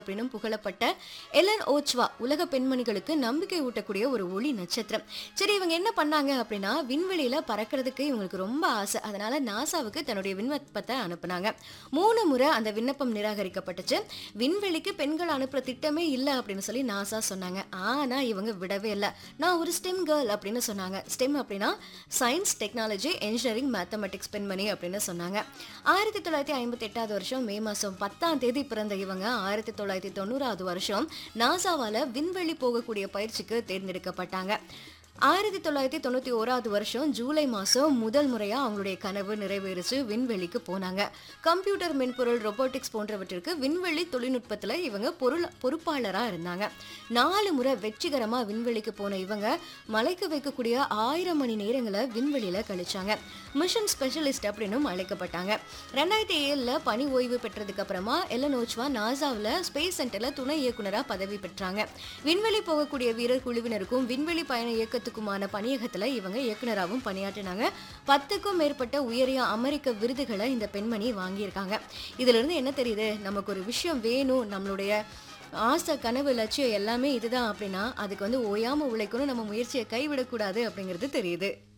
அப்படின்னும் புகழப்பட்ட எலன் ஓச்வா உலக பெண்மணிகளுக்கு நம்பிக்கை ஊட்டக்கூடிய ஒரு ஒளி நட்சத்திரம் சரி இவங்க என்ன பண்ணாங்க அப்படின்னா விண்வெளியில பறக்கிறதுக்கு இவங்களுக்கு ரொம்ப ஆசை அதனால நாசாவுக்கு தன்னுடைய விண்ணப்பத்தை அனுப்புனாங்க மூணு முறை அந்த விண்ணப்பம் நிராகரிக்கப்பட்டுச்சு விண்வெளிக்கு பெண்கள் அனுப்புற திட்டமே இல்லை அப்படின்னு சொல்லி நாசா சொன்னாங்க ஆனா இவங்க விடவே இல்லை நான் ஒரு ஸ்டெம் கேர்ள் அப்படின்னு சொன்னாங்க ஸ்டெம் அப்படின்னா சயின்ஸ் டெக்னாலஜி இன்ஜினியரிங் மேத்தமெட்டிக்ஸ் பெண்மணி அப்படின்னு சொன்னாங்க ஆயிரத்தி தொள்ளாயிரத்தி ஐம்பத்தி எட்டாவது வருஷம் மே மாசம் பத்தாம் தேதி பிறந்த இவங்க ஆயிரத்தி தொள்ளாயிரத்தி தொண்ணூறாவது வருஷம் நாசாவால விண்வெளி போகக்கூடிய பயிற்சிக்கு தேர்ந்தெடுக்கப்பட்டாங்க ஆயிரத்தி தொள்ளாயிரத்தி தொண்ணூத்தி ஓராவது வருஷம் ஜூலை மாசம் முதல் முறையா அவங்களுடைய கனவு நிறைவேறிச்சு விண்வெளிக்கு போனாங்க கம்ப்யூட்டர் மென்பொருள் ரொபோட்டிக்ஸ் போன்றவற்றிற்கு விண்வெளி தொழில்நுட்பத்துல இவங்க பொருள் பொறுப்பாளரா இருந்தாங்க நாலு முறை வெற்றிகரமா விண்வெளிக்கு போன இவங்க மலைக்க வைக்கக்கூடிய ஆயிரம் மணி நேரங்களை விண்வெளியில கழிச்சாங்க மிஷன் ஸ்பெஷலிஸ்ட் அப்படின்னும் அழைக்கப்பட்டாங்க ரெண்டாயிரத்தி ஏழுல பணி ஓய்வு பெற்றதுக்கு அப்புறமா எலனோச்வா நாசாவில் ஸ்பேஸ் சென்டர்ல துணை இயக்குனரா பதவி பெற்றாங்க விண்வெளி போகக்கூடிய வீரர் குழுவினருக்கும் விண்வெளி பயண இயக்கத்துக்குமான பணியகத்துல இவங்க இயக்குனராகவும் பணியாற்றினாங்க பத்துக்கும் மேற்பட்ட உயரிய அமெரிக்க விருதுகளை இந்த பெண்மணி வாங்கியிருக்காங்க இதுல இருந்து என்ன தெரியுது நமக்கு ஒரு விஷயம் வேணும் நம்மளுடைய ஆசை கனவு லட்சியம் எல்லாமே இதுதான் அப்படின்னா அதுக்கு வந்து ஓயாம உழைக்கணும் நம்ம முயற்சியை கைவிடக்கூடாது அப்படிங்கிறது தெரியுது